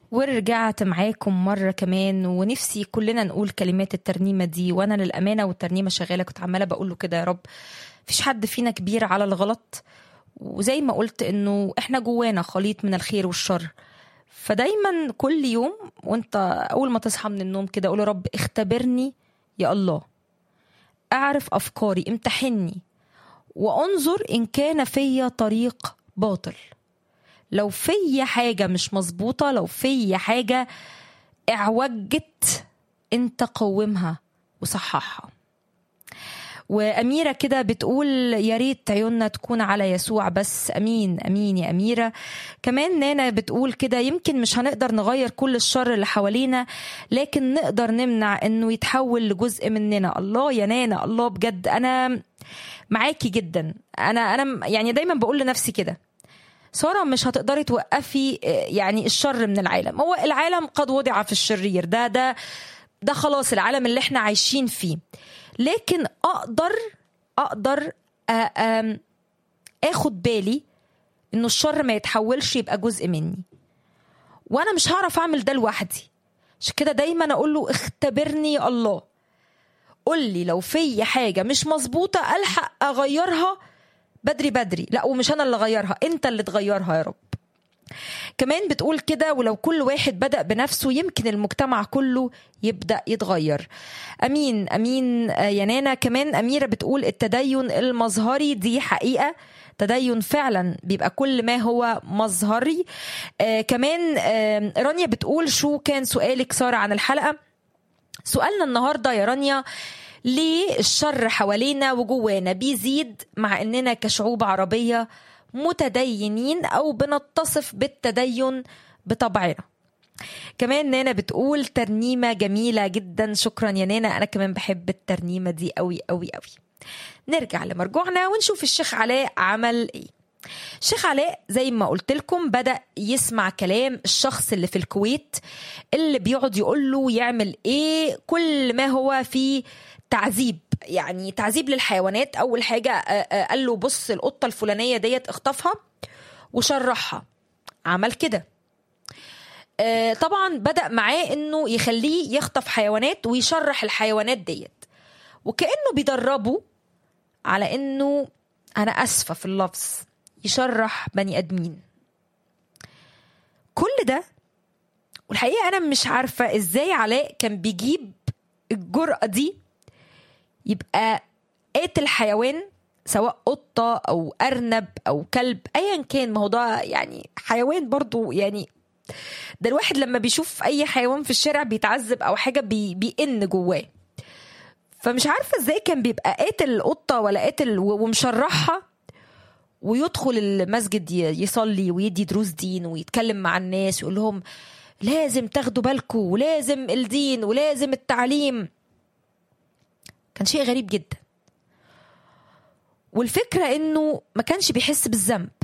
ورجعت معاكم مرة كمان ونفسي كلنا نقول كلمات الترنيمة دي وأنا للأمانة والترنيمة شغالة كنت عمالة بقول له كده يا رب مفيش حد فينا كبير على الغلط وزي ما قلت إنه إحنا جوانا خليط من الخير والشر فدايما كل يوم وانت أول ما تصحى من النوم كده قول يا رب اختبرني يا الله أعرف أفكاري امتحني وانظر إن كان فيا طريق باطل لو في حاجة مش مظبوطة لو في حاجة اعوجت انت قومها وصححها وأميرة كده بتقول يا ريت عيوننا تكون على يسوع بس أمين أمين يا أميرة كمان نانا بتقول كده يمكن مش هنقدر نغير كل الشر اللي حوالينا لكن نقدر نمنع إنه يتحول لجزء مننا الله يا نانا الله بجد أنا معاكي جدا أنا أنا يعني دايما بقول لنفسي كده سارة مش هتقدري توقفي يعني الشر من العالم هو العالم قد وضع في الشرير ده ده ده خلاص العالم اللي احنا عايشين فيه لكن اقدر اقدر اخد بالي انه الشر ما يتحولش يبقى جزء مني وانا مش هعرف اعمل ده لوحدي عشان كده دايما اقول له اختبرني يا الله قول لي لو في حاجه مش مظبوطه الحق اغيرها بدري بدري لا ومش انا اللي اغيرها انت اللي تغيرها يا رب كمان بتقول كده ولو كل واحد بدأ بنفسه يمكن المجتمع كله يبدأ يتغير أمين أمين يا نانا كمان أميرة بتقول التدين المظهري دي حقيقة تدين فعلا بيبقى كل ما هو مظهري آه كمان آه رانيا بتقول شو كان سؤالك سارة عن الحلقة سؤالنا النهاردة يا رانيا ليه الشر حوالينا وجوانا بيزيد مع اننا كشعوب عربيه متدينين او بنتصف بالتدين بطبعنا كمان نانا بتقول ترنيمة جميلة جدا شكرا يا نانا أنا كمان بحب الترنيمة دي قوي قوي قوي نرجع لمرجوعنا ونشوف الشيخ علاء عمل ايه الشيخ علاء زي ما قلت لكم بدأ يسمع كلام الشخص اللي في الكويت اللي بيقعد يقول له يعمل ايه كل ما هو في تعذيب يعني تعذيب للحيوانات اول حاجه قال له بص القطه الفلانيه ديت اخطفها وشرحها عمل كده طبعا بدا معاه انه يخليه يخطف حيوانات ويشرح الحيوانات ديت وكانه بيدربه على انه انا اسفه في اللفظ يشرح بني ادمين كل ده والحقيقه انا مش عارفه ازاي علاء كان بيجيب الجرأه دي يبقى قاتل حيوان سواء قطة أو أرنب أو كلب أيا كان ما هو ده يعني حيوان برضو يعني ده الواحد لما بيشوف أي حيوان في الشارع بيتعذب أو حاجة بي بيئن جواه فمش عارفة ازاي كان بيبقى قاتل القطة ولا قاتل ومشرحها ويدخل المسجد يصلي ويدي دروس دين ويتكلم مع الناس ويقول لهم لازم تاخدوا بالكم ولازم الدين ولازم التعليم كان شيء غريب جدا والفكرة انه ما كانش بيحس بالذنب